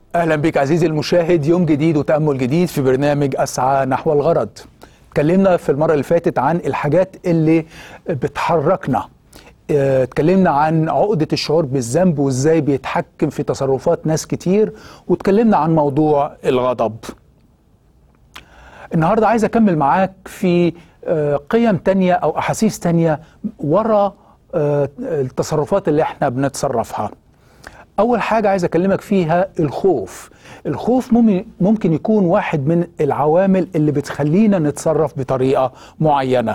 اهلا بك عزيزي المشاهد يوم جديد وتامل جديد في برنامج اسعى نحو الغرض اتكلمنا في المره اللي فاتت عن الحاجات اللي بتحركنا اه، اتكلمنا عن عقده الشعور بالذنب وازاي بيتحكم في تصرفات ناس كتير واتكلمنا عن موضوع الغضب النهارده عايز اكمل معاك في اه، قيم تانية او احاسيس تانية ورا اه، التصرفات اللي احنا بنتصرفها أول حاجة عايز أكلمك فيها الخوف الخوف مم- ممكن يكون واحد من العوامل اللي بتخلينا نتصرف بطريقة معينة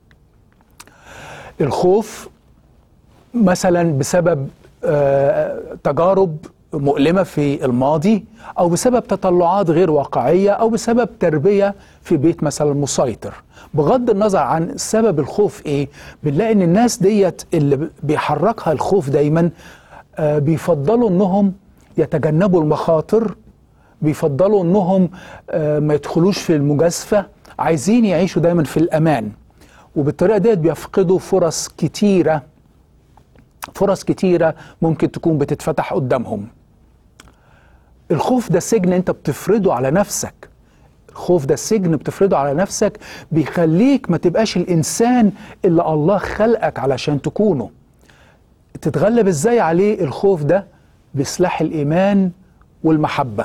الخوف مثلا بسبب آه، تجارب مؤلمة في الماضي أو بسبب تطلعات غير واقعية أو بسبب تربية في بيت مثلا مسيطر بغض النظر عن سبب الخوف إيه بنلاقي إن الناس ديت اللي بيحركها الخوف دايما آه، بيفضلوا إنهم يتجنبوا المخاطر بيفضلوا إنهم آه، ما يدخلوش في المجازفة عايزين يعيشوا دايما في الأمان وبالطريقة ديت بيفقدوا فرص كتيرة فرص كتيرة ممكن تكون بتتفتح قدامهم الخوف ده سجن انت بتفرضه على نفسك الخوف ده السجن بتفرضه على نفسك بيخليك ما تبقاش الإنسان اللي الله خلقك علشان تكونه تتغلب ازاي عليه الخوف ده بسلاح الإيمان والمحبة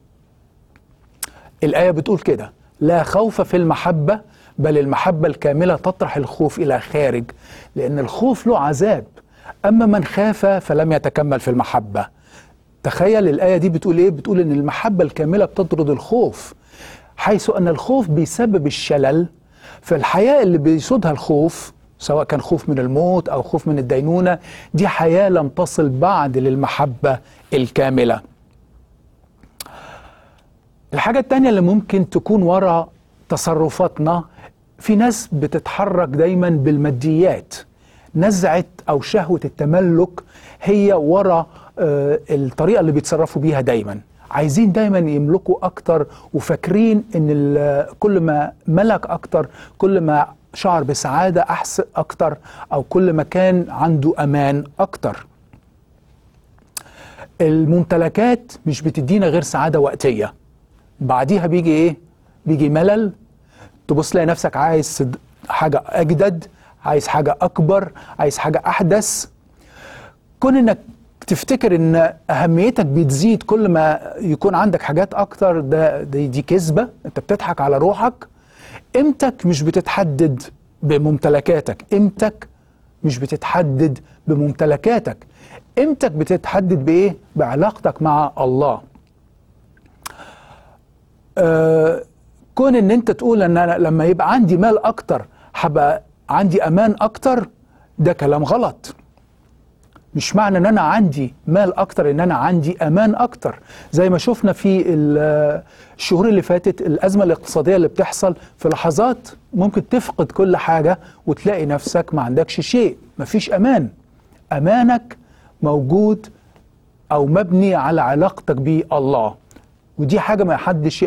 الآية بتقول كده لا خوف في المحبة بل المحبة الكاملة تطرح الخوف إلى خارج لأن الخوف له عذاب أما من خاف فلم يتكمل في المحبة تخيل الآية دي بتقول إيه؟ بتقول إن المحبة الكاملة بتطرد الخوف حيث أن الخوف بيسبب الشلل فالحياة اللي بيسودها الخوف سواء كان خوف من الموت أو خوف من الدينونة دي حياة لم تصل بعد للمحبة الكاملة الحاجة التانية اللي ممكن تكون ورا تصرفاتنا في ناس بتتحرك دايما بالماديات نزعة أو شهوة التملك هي ورا آه، الطريقة اللي بيتصرفوا بيها دايما عايزين دايما يملكوا أكتر وفاكرين إن ال- كل ما ملك أكتر كل ما شعر بسعادة أحسن أكتر أو كل ما كان عنده أمان أكتر الممتلكات مش بتدينا غير سعادة وقتية بعديها بيجي ايه بيجي ملل تبص تلاقي نفسك عايز صد- حاجة أجدد عايز حاجة أكبر عايز حاجة أحدث كون إنك تفتكر إن أهميتك بتزيد كل ما يكون عندك حاجات أكتر ده دي, دي كذبة أنت بتضحك على روحك قيمتك مش بتتحدد بممتلكاتك قيمتك مش بتتحدد بممتلكاتك قيمتك بتتحدد بإيه بعلاقتك مع الله آه، كون ان انت تقول ان انا لما يبقى عندي مال اكتر هبقى عندي امان اكتر ده كلام غلط مش معنى ان انا عندي مال اكتر ان انا عندي امان اكتر زي ما شفنا في ال- الشهور اللي فاتت الازمه الاقتصاديه اللي بتحصل في لحظات ممكن تفقد كل حاجه وتلاقي نفسك ما عندكش شيء مفيش امان امانك موجود او مبني على علاقتك بالله ودي حاجه ما حدش